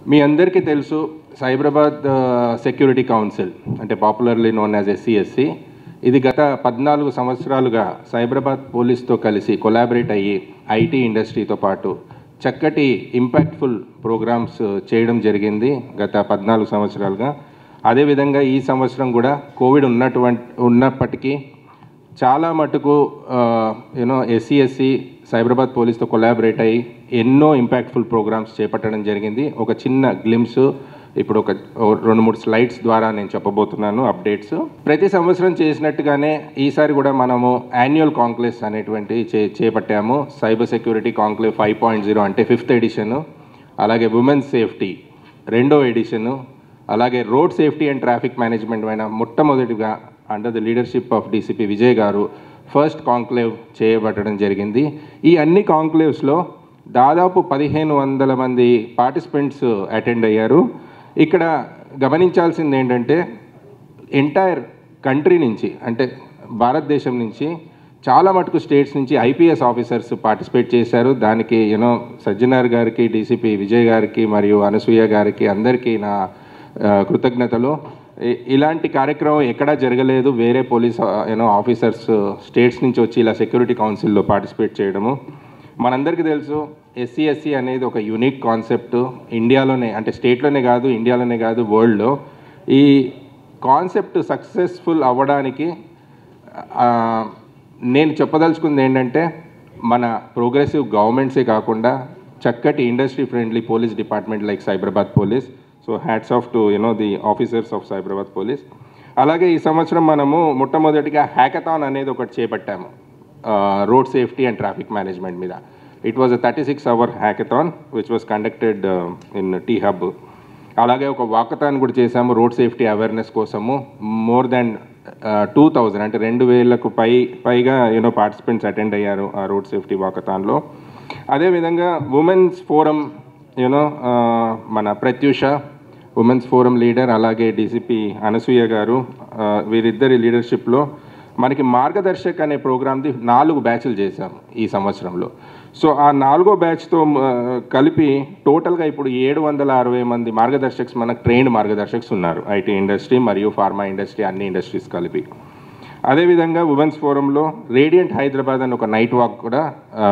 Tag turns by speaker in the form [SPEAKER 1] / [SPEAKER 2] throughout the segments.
[SPEAKER 1] మీ అందరికీ తెలుసు Cyberabad security council అంటే పాపులర్లీ నోన్ యాజ్ ఎస్సీఎస్సి ఇది గత పద్నాలుగు సంవత్సరాలుగా సైబరాబాద్ పోలీస్తో కలిసి కొలాబరేట్ అయ్యి ఐటీ ఇండస్ట్రీతో పాటు చక్కటి ఇంపాక్ట్ఫుల్ ప్రోగ్రామ్స్ చేయడం జరిగింది గత పద్నాలుగు సంవత్సరాలుగా అదేవిధంగా ఈ సంవత్సరం కూడా కోవిడ్ ఉన్నటువంటి ఉన్నప్పటికీ చాలా మటుకు యూనో ఎస్సీ ఎస్సీ సైబరాబాద్ పోలీస్తో కొలాబరేట్ అయ్యి ఎన్నో ఇంపాక్ట్ఫుల్ ప్రోగ్రామ్స్ చేపట్టడం జరిగింది ఒక చిన్న గ్లిమ్స్ ఇప్పుడు ఒక ఓ రెండు మూడు స్లైడ్స్ ద్వారా నేను చెప్పబోతున్నాను అప్డేట్స్ ప్రతి సంవత్సరం చేసినట్టుగానే ఈసారి కూడా మనము యాన్యువల్ కాంక్లేవ్స్ అనేటువంటి చే చేపట్టాము cyber security conclave five point zero అంటే ఫిఫ్త్ ఎడిషన్ అలాగే ఉమెన్స్ సేఫ్టీ రెండో ఎడిషను అలాగే road safety and traffic management పైన మొట్టమొదటిగా under the leadership of DCP Vijay గారు ఫస్ట్ కాంక్లేవ్ చేయబట్టడం జరిగింది ఈ అన్ని కాంక్లేవ్స్లో దాదాపు పదిహేను వందల మంది పార్టిసిపెంట్స్ అటెండ్ అయ్యారు ఇక్కడ గమనించాల్సింది ఏంటంటే ఎంటైర్ కంట్రీ నుంచి అంటే భారతదేశం నుంచి చాలా మటుకు స్టేట్స్ నుంచి ఐపీఎస్ ఆఫీసర్స్ పార్టిసిపేట్ చేశారు దానికి యూనో సజ్జనార్ గారికి డీసీపీ విజయ్ గారికి మరియు అనసూయ గారికి అందరికీ నా ఆ, కృతజ్ఞతలు ఇ- ఇలాంటి కార్యక్రమం ఎక్కడా జరగలేదు వేరే పోలీస్ యూనో ఆఫీసర్స్ స్టేట్స్ నుంచి వచ్చి ఇలా సెక్యూరిటీ కౌన్సిల్లో పార్టిసిపేట్ చేయడము మనందరికీ తెలుసు ఎస్సీ ఎస్సీ అనేది ఒక యూనిక్ కాన్సెప్ట్ ఇండియాలోనే అంటే స్టేట్లోనే కాదు ఇండియాలోనే కాదు వరల్డ్లో ఈ కాన్సెప్ట్ సక్సెస్ఫుల్ అవ్వడానికి ఆ, నేను చెప్పదలుచుకుంది ఏంటంటే మన ప్రోగ్రెసివ్ గవర్నమెంట్సే కాకుండా చక్కటి industry friendly police department like Cyberabad police so hats off to you know the officers of Cyberabad police అలాగే ఈ సంవత్సరం మనము మొట్టమొదటిగా హ్యాకథాన్ అనేది ఒకటి చేపట్టాము road safety and traffic management మీద it was a thirty six hour hackathon which was conducted in T hub అలాగే ఒక వాకథాన్ కూడా చేశాము రోడ్ సేఫ్టీ అవేర్నెస్ కోసము మోర్ దెన్ టూ థౌజండ్ అంటే రెండు వేలకు పై పైగా యూనో పార్టిసిపెంట్స్ అటెండ్ అయ్యారు ఆ రోడ్ సేఫ్టీ వాకథాన్లో అదేవిధంగా ఉమెన్స్ ఫోరం యూనో మన ప్రత్యూష ఉమెన్స్ ఫోరం లీడర్ అలాగే డీసీపీ అనసూయ గారు ఆ, వీరిద్దరి లీడర్షిప్లో మనకి మార్గదర్శక్ అనే ప్రోగ్రామ్ది నాలుగు బ్యాచ్లు చేశాము ఈ సంవత్సరంలో సో ఆ నాలుగో బ్యాచ్తో ఆ, కలిపి టోటల్గా ఇప్పుడు ఏడు వందల అరవై మంది మార్గదర్శక్స్ మనకు ట్రైన్డ్ మార్గదర్శక్స్ ఉన్నారు ఐటీ ఇండస్ట్రీ మరియు ఫార్మా ఇండస్ట్రీ అన్ని ఇండస్ట్రీస్ కలిపి అదేవిధంగా ఉమెన్స్ ఫోరంలో రేడియంట్ హైదరాబాద్ అని ఒక నైట్ వాక్ కూడా ఆ,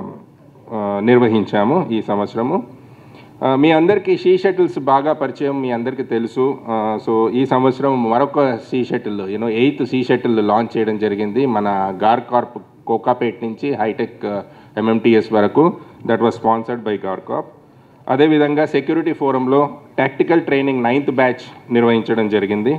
[SPEAKER 1] ఆ, నిర్వహించాము ఈ సంవత్సరము ఆ, మీ అందరికీ షీ షటిల్స్ బాగా పరిచయం మీ అందరికీ తెలుసు ఆ, సో ఈ సంవత్సరం మరొక she shuttle you know eighth she shuttle launch చేయడం జరిగింది మన గార్ కార్ప్ కోకాపేట్ నుంచి హైటెక్ ఎంఎంటీఎస్ వరకు that was sponsored by GAR Corp అదేవిధంగా సెక్యూరిటీ ఫోరంలో టాక్టికల్ ట్రైనింగ్ నైన్త్ బ్యాచ్ నిర్వహించడం జరిగింది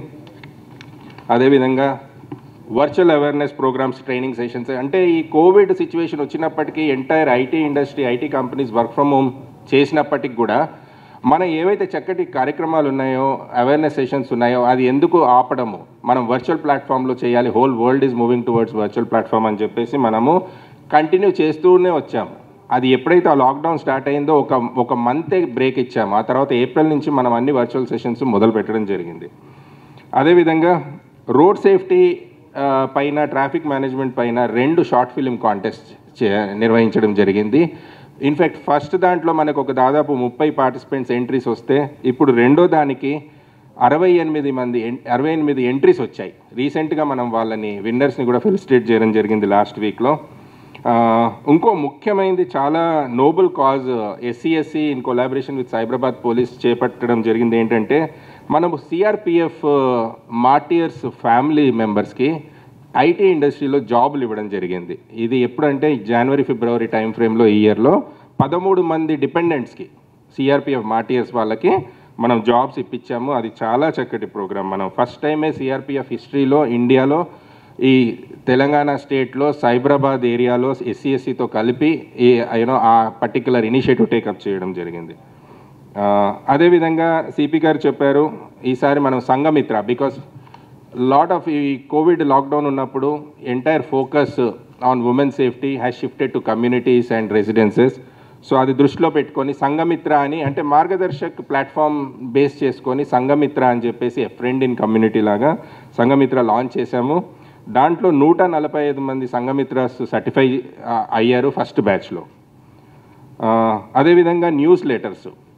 [SPEAKER 1] అదేవిధంగా virtual awareness programmes training sessions అంటే ఈ కోవిడ్ సిచ్యువేషన్ వచ్చినప్పటికీ entire IT industry IT companies work from home చేసినప్పటికి కూడా మన ఏవైతే చక్కటి కార్యక్రమాలు ఉన్నాయో అవేర్నెస్ సెషన్స్ ఉన్నాయో అది ఎందుకు ఆపడము మనం వర్చువల్ ప్లాట్ఫామ్లో చేయాలి whole world is moving towards virtual platform అని చెప్పేసి మనము కంటిన్యూ చేస్తూనే వచ్చాము అది ఎప్పుడైతే ఆ లాక్డౌన్ స్టార్ట్ అయిందో ఒక ఒక మంతే బ్రేక్ ఇచ్చాము ఆ తర్వాత ఏప్రిల్ నుంచి మనం అన్ని వర్చువల్ సెషన్స్ మొదలు పెట్టడం జరిగింది అదేవిధంగా రోడ్ సేఫ్టీ ఆ, పైన ట్రాఫిక్ మేనేజ్మెంట్ పైన రెండు షార్ట్ ఫిలిం కాంటెస్ట్ నిర్వహించడం జరిగింది ఇన్ఫ్యాక్ట్ ఫస్ట్ దాంట్లో మనకు ఒక దాదాపు ముప్పై పార్టిసిపెంట్స్ ఎంట్రీస్ వస్తే ఇప్పుడు రెండో దానికి అరవై ఎనిమిది మంది ఎన్- అరవై ఎనిమిది ఎంట్రీస్ వచ్చాయి రీసెంట్గా మనం వాళ్ళని విన్నర్స్ని కూడా ఫెలిసిటేట్ చేయడం జరిగింది లాస్ట్ వీక్లో ఆ, ఇంకో ముఖ్యమైనది చాలా noble cause SC SC in collaboration with Cyberabad police చేపట్టడం జరిగింది ఏంటంటే మనము సిఆర్పిఎఫ్ మార్టియర్స్ ఫ్యామిలీ మెంబర్స్కి ఐటీ ఇండస్ట్రీలో జాబులు ఇవ్వడం జరిగింది ఇది ఎప్పుడంటే జనవరి ఫిబ్రవరి టైం ఫ్రేమ్లో ఈ ఇయర్లో పదమూడు మంది డిపెండెంట్స్కి సిఆర్పిఎఫ్ మార్టియర్స్ వాళ్ళకి మనం జాబ్స్ ఇప్పించాము అది చాలా చక్కటి ప్రోగ్రామ్ మనం ఫస్ట్ టైమే సిఆర్పిఎఫ్ హిస్టరీలో ఇండియాలో ఈ తెలంగాణ స్టేట్లో సైబరాబాద్ ఏరియాలో ఎస్సీ ఎస్సీతో కలిపి ఈ యూనో ఆ పర్టికులర్ ఇనిషియేటివ్ టేకప్ చేయడం జరిగింది ఆ, అదేవిధంగా సిపి గారు చెప్పారు ఈసారి మనం సంఘమిత్ర బికాస్ లాట్ ఆఫ్ ఈ కోవిడ్ లాక్డౌన్ ఉన్నప్పుడు entire focus on women safety has shifted to communities and residences so అది దృష్టిలో పెట్టుకొని సంఘమిత్ర అని అంటే మార్గదర్శక్ ప్లాట్ఫామ్ బేస్ చేసుకొని సంఘమిత్ర అని చెప్పేసి ఫ్రెండ్ ఇన్ కమ్యూనిటీ లాగా సంఘమిత్ర లాంచ్ చేశాము దాంట్లో నూట నలభై ఐదు మంది సంఘమిత్రాస్ సర్టిఫై అయ్యారు ఫస్ట్ బ్యాచ్లో ఆ, అదేవిధంగా న్యూస్ లెటర్స్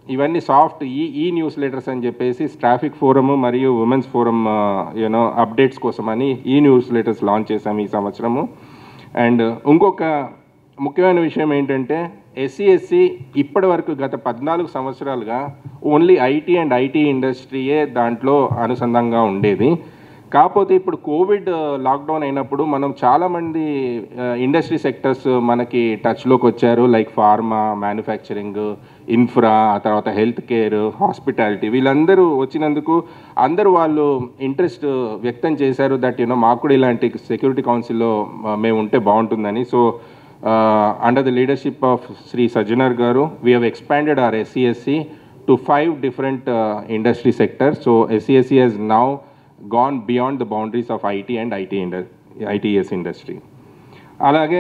[SPEAKER 1] ఇవన్నీ సాఫ్ట్ ఈ ఈ న్యూస్ లెటర్స్ అని చెప్పేసి ట్రాఫిక్ ఫోరమ్ మరియు ఉమెన్స్ ఫోరమ్ యూనో అప్డేట్స్ కోసం అని ఈ న్యూస్ లెటర్స్ లాంచ్ చేశాము ఈ సంవత్సరము అండ్ ఇంకొక ముఖ్యమైన విషయం ఏంటంటే ఎస్సీ ఎస్సీ ఇప్పటి వరకు గత పద్నాలుగు సంవత్సరాలుగా ఓన్లీ ఐటీ అండ్ ఐటీ ఇండస్ట్రీయే దాంట్లో అనుసంధానంగా ఉండేది కాకపోతే ఇప్పుడు కోవిడ్ లాక్డౌన్ అయినప్పుడు మనం చాలామంది ఇండస్ట్రీ సెక్టర్స్ మనకి టచ్లోకి వచ్చారు లైక్ ఫార్మా మ్యానుఫ్యాక్చరింగ్ ఇన్ఫ్రా ఆ తర్వాత హెల్త్ కేర్ హాస్పిటాలిటీ వీళ్ళందరూ వచ్చినందుకు అందరూ వాళ్ళు ఇంట్రెస్ట్ వ్యక్తం చేశారు దట్ యూనో మాకు కూడా ఇలాంటి సెక్యూరిటీ కౌన్సిల్లో మేము ఉంటే బాగుంటుందని so under the leadership of Shri Sajjanar garu we have expanded our SCSC to five different industry sectors so SCSC has now gone beyond the boundaries of IT and IT ఇండ ఐటీఎస్ ఇండస్ట్రీ అలాగే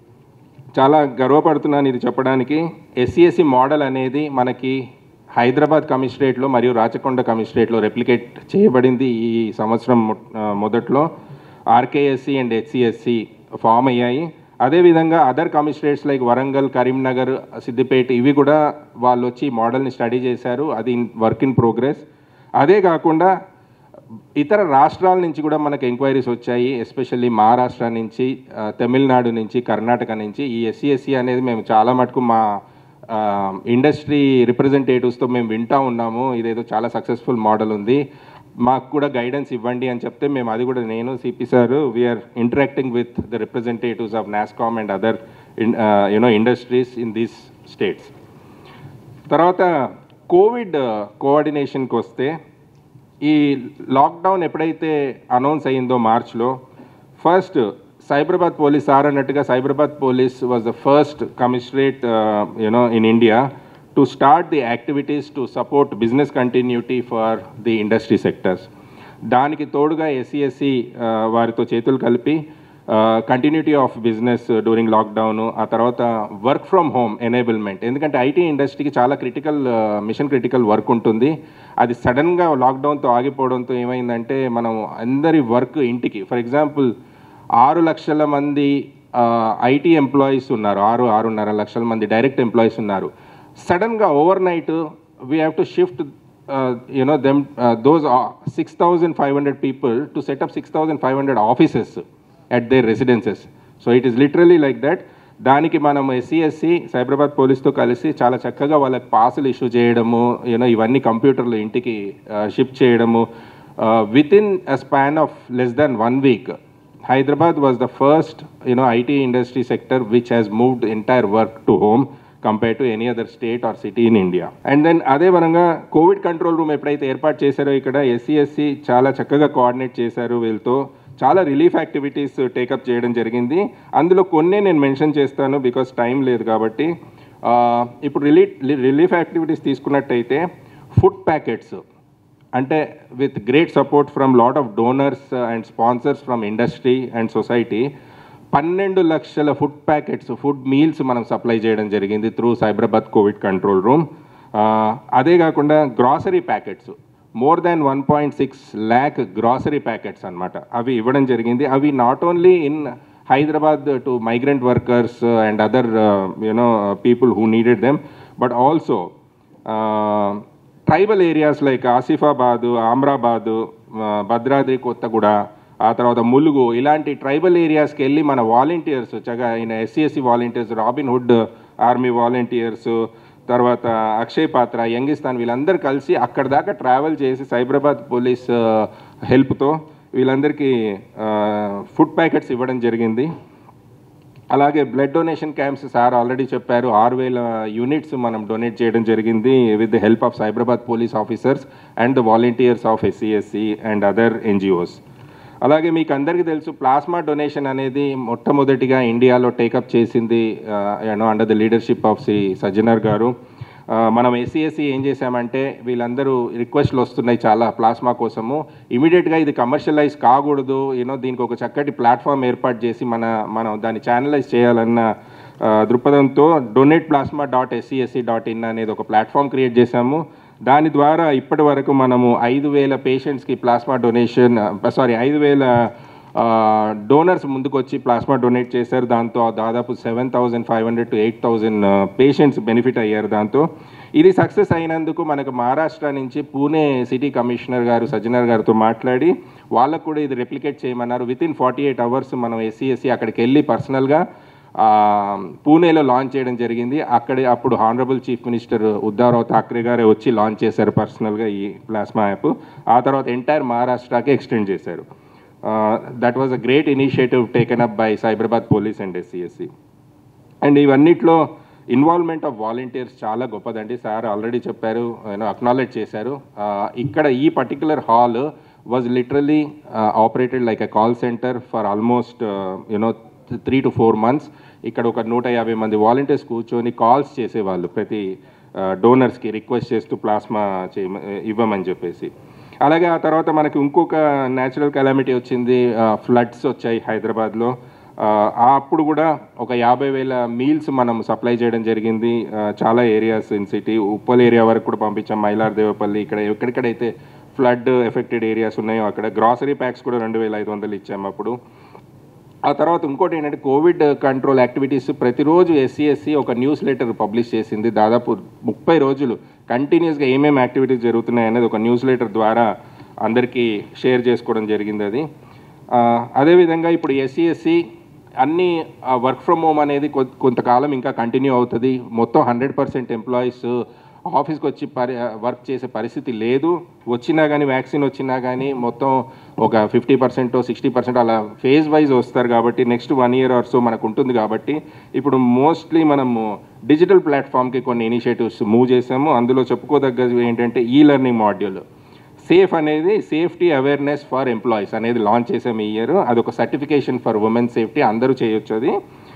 [SPEAKER 1] చాలా గర్వపడుతున్నాను ఇది చెప్పడానికి ఎస్సీఎస్సి మోడల్ అనేది మనకి హైదరాబాద్ కమిషనరేట్లో మరియు Rachakonda కమిషనరేట్లో replicate చేయబడింది ఈ సంవత్సరం మొ- ఆ, మొదట్లో ఆర్కేఎస్సి అండ్ హెచ్సిఎస్సి ఫామ్ అయ్యాయి అదేవిధంగా other commissionerates like Warangal Karimnagar Siddipet ఇవి కూడా వాళ్ళు వచ్చి ఈ మోడల్ని స్టడీ చేశారు అది వర్క్ ఇన్ ప్రోగ్రెస్ అదే కాకుండా ఇతర రాష్ట్రాల నుంచి కూడా మనకు ఎంక్వైరీస్ వచ్చాయి ఎస్పెషల్లీ మహారాష్ట్ర నుంచి ఆ, తమిళనాడు నుంచి కర్ణాటక నుంచి ఈ ఎస్సీ అనేది మేము చాలా మటుకు మా ఇండస్ట్రీ రిప్రజెంటేటివ్స్తో మేము వింటా ఉన్నాము ఇదేదో చాలా సక్సెస్ఫుల్ మోడల్ ఉంది మాకు కూడా గైడెన్స్ ఇవ్వండి అని చెప్తే మేము అది కూడా నేను CP sir we are interacting with the representatives of NASSCOM and other you know industries in these states తర్వాత కోవిడ్ కోఆర్డినేషన్కి వస్తే ఈ లాక్డౌన్ ఎప్పుడైతే అనౌన్స్ అయ్యిందో మార్చ్లో ఫస్ట్ సైబరాబాద్ పోలీస్ సార్ అన్నట్టుగా Cyberabad police was the first commissionerate you know in India to start the activities to support business continuity for the industry sectors దానికి తోడుగా ఎస్సీఎస్సి వారితో చేతులు కలిపి continuity of business during lockdown ఆ తర్వాత వర్క్ ఫ్రమ్ హోమ్ ఎనేబుల్మెంట్ ఎందుకంటే IT ఇండస్ట్రీకి చాలా క్రిటికల్ మిషన్ క్రిటికల్ వర్క్ ఉంటుంది అది సడన్గా లాక్డౌన్తో ఆగిపోవడంతో ఏమైందంటే మనం అందరి వర్క్ ఇంటికి ఫర్ ఎగ్జాంపుల్ ఆరు లక్షల మంది ఐటీ ఎంప్లాయీస్ ఉన్నారు ఆరు ఆరున్నర లక్షల మంది డైరెక్ట్ ఎంప్లాయీస్ ఉన్నారు సడన్గా overnight we have to shift you know them those six thousand five hundred people to set up six thousand five hundred offices at their residences so it is literally like that దానికి మనం SCSC Cyberabad పోలీస్తో కలిసి చాలా చక్కగా వాళ్ళకి పాసులు issue చేయడము you know ఇవన్నీ కంప్యూటర్లు ఇంటికి షిఫ్ట్ చేయడము within a span of less than one week Hyderabad was the first you know IT industry sector which has moved entire work to home compare to any other state or city in India and then అదే విధంగా Covid control room ఎప్పుడైతే ఏర్పాటు చేశారో ఇక్కడ SCSC చాలా చక్కగా coordinate చేశారు వీళ్ళతో చాలా రిలీఫ్ యాక్టివిటీస్ టేకప్ చేయడం జరిగింది అందులో కొన్నే నేను మెన్షన్ చేస్తాను బికాస్ టైం లేదు కాబట్టి ఆ, ఇప్పుడు రిలీఫ్ రిలీఫ్ యాక్టివిటీస్ తీసుకున్నట్టయితే ఫుడ్ ప్యాకెట్స్ అంటే with great support from lot of donors and sponsors from industry and society పన్నెండు లక్షల ఫుడ్ ప్యాకెట్స్ ఫుడ్ మీల్స్ మనం సప్లై చేయడం జరిగింది through Cyberabad Covid control room అదే కాకుండా grocery packets more than one point six lakh grocery packets అనమాట అవి ఇవ్వడం జరిగింది అవి not only in Hyderabad to migrant workers and other you know people who needed them but also tribal areas like Asifabad Amrabad ఆ, భద్రాద్రి కొత్తగూడ ఆ తర్వాత ములుగు ఇలాంటి ట్రైబల్ ఏరియాస్కి వెళ్ళి మన వాలంటీర్స్ చక్కగా ఆయన SCSC volunteers Robin Hood Army volunteers తర్వాత అక్షయ్ పాత్ర యంగిస్తాన్ వీళ్ళందరూ కలిసి అక్కడ దాకా ట్రావెల్ చేసి సైబరాబాద్ పోలీస్ హెల్ప్తో వీళ్ళందరికీ ఫుడ్ ప్యాకెట్స్ ఇవ్వడం జరిగింది అలాగే blood donation camps sir already చెప్పారు ఆరు వేల యూనిట్స్ మనం డొనేట్ చేయడం జరిగింది with the help of Cyberabad police officers and the volunteers of SCSC and other NGOs అలాగే మీకు అందరికీ తెలుసు ప్లాస్మా డొనేషన్ అనేది మొట్టమొదటిగా ఇండియాలో టేకప్ చేసింది you know under the leadership of C Sajjanar garu ఆ, మనం ఎస్సీఎస్సి ఏం చేశామంటే వీళ్ళందరూ రిక్వెస్ట్లు వస్తున్నాయి చాలా ప్లాస్మా కోసము ఇమీడియట్గా ఇది కమర్షియలైజ్ కాకూడదు యూనో దీనికి ఒక చక్కటి ప్లాట్ఫామ్ ఏర్పాటు చేసి మన మనం దాన్ని ఛానలైజ్ చేయాలన్న ఆ, దృక్పథంతో donate plasma dot SCSC dot in అనేది ఒక ప్లాట్ఫామ్ క్రియేట్ చేశాము దాని ద్వారా ఇప్పటి వరకు మనము ఐదు వేల పేషెంట్స్కి ప్లాస్మా డొనేషన్ సారీ ఐదు వేల డోనర్స్ ముందుకు వచ్చి ప్లాస్మా డొనేట్ చేశారు దాంతో దాదాపు seven thousand five hundred to eight thousand patients benefit అయ్యారు దాంతో ఇది సక్సెస్ అయినందుకు మనకు మహారాష్ట్ర నుంచి పూణే సిటీ కమిషనర్ గారు సజ్జనర్ గారితో మాట్లాడి వాళ్ళకు కూడా ఇది రెప్లికేట్ చేయమన్నారు within forty eight hours మనం ఎస్సీ ఎస్సీ అక్కడికి వెళ్ళి పర్సనల్గా పూణేలో లాంచ్ చేయడం జరిగింది అక్కడే అప్పుడు honourable chief minister Uddhav Thackeray గారే వచ్చి లాంచ్ చేశారు పర్సనల్గా ఈ ప్లాస్మా యాప్ ఆ తర్వాత ఎంటైర్ మహారాష్ట్రకి ఎక్స్టెండ్ చేశారు that was a great initiative taken up by Cyberabad police and SCSC and ఇవన్నిట్లో ఇన్వాల్వ్మెంట్ ఆఫ్ వాలంటీర్స్ చాలా గొప్పదండి సార్ ఆల్రెడీ చెప్పారు యూనో అక్నాలెడ్జ్ చేశారు Uh, ఇక్కడ ఈ particular hall was literally operated like a call centre for almost you know three to four months ఇక్కడ ఒక నూట యాభై మంది వాలంటీర్స్ కూర్చొని కాల్స్ చేసేవాళ్ళు ప్రతి డోనర్స్కి రిక్వెస్ట్ చేస్తూ ప్లాస్మా చేయ ఇవ్వమని చెప్పేసి అలాగే ఆ తర్వాత మనకి ఇంకొక న్యాచురల్ కెలామిటీ వచ్చింది ఫ్లడ్స్ వచ్చాయి హైదరాబాద్లో ఆ, ఆ అప్పుడు కూడా ఒక యాభై వేల మీల్స్ మనం సప్లై చేయడం జరిగింది ఆ, చాలా areas in city Uppal area వరకు కూడా పంపించాం మైలార్ దేవపల్లి ఇక్కడ ఎక్కడెక్కడైతే ఫ్లడ్ ఎఫెక్టెడ్ ఏరియాస్ ఉన్నాయో అక్కడ గ్రాసరీ ప్యాక్స్ కూడా రెండు వేల ఐదు వందలు ఇచ్చాము అప్పుడు ఆ తర్వాత ఇంకోటి ఏంటంటే కోవిడ్ కంట్రోల్ యాక్టివిటీస్ ప్రతిరోజు ఎస్సీఎస్సి ఒక న్యూస్ లెటర్ పబ్లిష్ చేసింది దాదాపు ముప్పై రోజులు కంటిన్యూస్గా ఏమేమి యాక్టివిటీస్ జరుగుతున్నాయి అనేది ఒక న్యూస్ లెటర్ ద్వారా అందరికీ షేర్ చేసుకోవడం జరిగింది అది ఆ, అదేవిధంగా ఇప్పుడు ఎస్సీఎస్సి అన్ని వర్క్ ఫ్రమ్ హోమ్ అనేది కొ- కొంతకాలం ఇంకా కంటిన్యూ అవుతుంది మొత్తం హండ్రెడ్ పర్సెంట్ ఎంప్లాయీస్ ఆఫీస్కి వచ్చి పరి వర్క్ చేసే పరిస్థితి లేదు వచ్చినా కానీ వ్యాక్సిన్ వచ్చినా కానీ మొత్తం ఒక ఫిఫ్టీ పర్సెంట్ సిక్స్టీ పర్సెంట్ అలా ఫేజ్ వైజ్ వస్తారు కాబట్టి next one year or so మనకు ఉంటుంది కాబట్టి ఇప్పుడు మోస్ట్లీ మనము డిజిటల్ ప్లాట్ఫామ్కి కొన్ని ఇనిషియేటివ్స్ మూవ్ చేసాము అందులో చెప్పుకోదగ్గది ఏంటంటే ఈ లెర్నింగ్ మాడ్యూల్ సేఫ్ అనేది సేఫ్టీ అవేర్నెస్ ఫర్ ఎంప్లాయీస్ అనేది లాంచ్ చేసాము ఈ ఇయర్ అదొక సర్టిఫికేషన్ ఫర్ ఉమెన్ సేఫ్టీ అందరూ చేయొచ్చు అది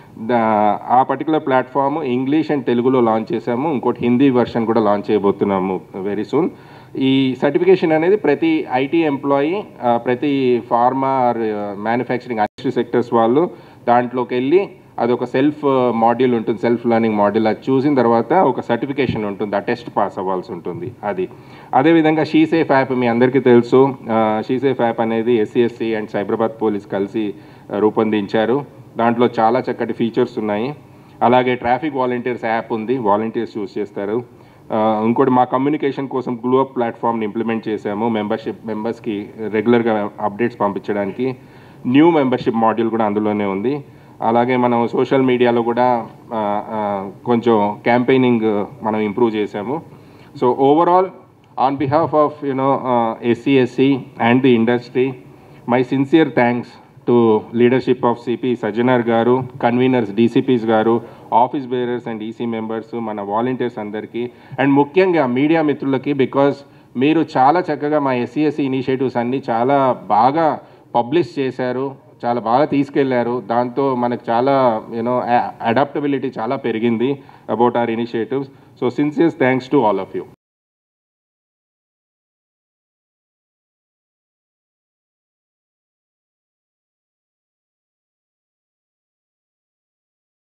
[SPEAKER 1] దా- ఆ పర్టికులర్ ప్లాట్ఫామ్ ఇంగ్లీష్ అండ్ తెలుగులో లాంచ్ చేసాము ఇంకోటి హిందీ వెర్షన్ కూడా లాంచ్ చేయబోతున్నాము వెరీ సూన్ ఈ సర్టిఫికేషన్ అనేది ప్రతి ఐటీ ఎంప్లాయీ ప్రతి pharma or manufacturing industry sectors వాళ్ళు దాంట్లోకి వెళ్ళి అది ఒక సెల్ఫ్ మాడ్యూల్ ఉంటుంది సెల్ఫ్ లెర్నింగ్ మాడ్యూల్ అది చూసిన తర్వాత ఒక సర్టిఫికేషన్ ఉంటుంది ఆ టెస్ట్ పాస్ అవ్వాల్సి ఉంటుంది అది అదేవిధంగా షీసేఫ్ యాప్ మీ అందరికీ తెలుసు షీసేఫ్ యాప్ అనేది ఎస్సీఎస్సి అండ్ సైబరాబాద్ పోలీస్ కలిసి ఆ, రూపొందించారు దాంట్లో చాలా చక్కటి ఫీచర్స్ ఉన్నాయి అలాగే ట్రాఫిక్ వాలంటీర్స్ యాప్ ఉంది వాలంటీర్స్ యూస్ చేస్తారు ఆ, ఇంకోటి మా కమ్యూనికేషన్ కోసం గ్లూ అప్ ప్లాట్ఫామ్ని ఇంప్లిమెంట్ చేశాము మెంబర్షిప్ మెంబర్స్కి రెగ్యులర్గా అప్డేట్స్ పంపించడానికి న్యూ మెంబర్షిప్ మాడ్యూల్ కూడా అందులోనే ఉంది అలాగే మనం సోషల్ మీడియాలో కూడా ఆ, ఆ, కొంచెం క్యాంపెయినింగ్ మనం ఇంప్రూవ్ చేశాము so overall on behalf of you know SC and the industry my sincere thanks to leadership of CP Sajjanar garu convenors DCPs garu office bearers and EC members మన వాలంటీర్స్ అందరికీ అండ్ ముఖ్యంగా మీడియా మిత్రులకి బికాజ్ మీరు చాలా చక్కగా మా ఎస్సీఎస్సీ ఇనిషియేటివ్స్ అన్నీ చాలా బాగా పబ్లిష్ చేశారు చాలా బాగా తీసుకెళ్లారు దాంతో మనకు చాలా యూనో అడాప్టబిలిటీ చాలా పెరిగింది about our initiatives so sincere thanks to all of you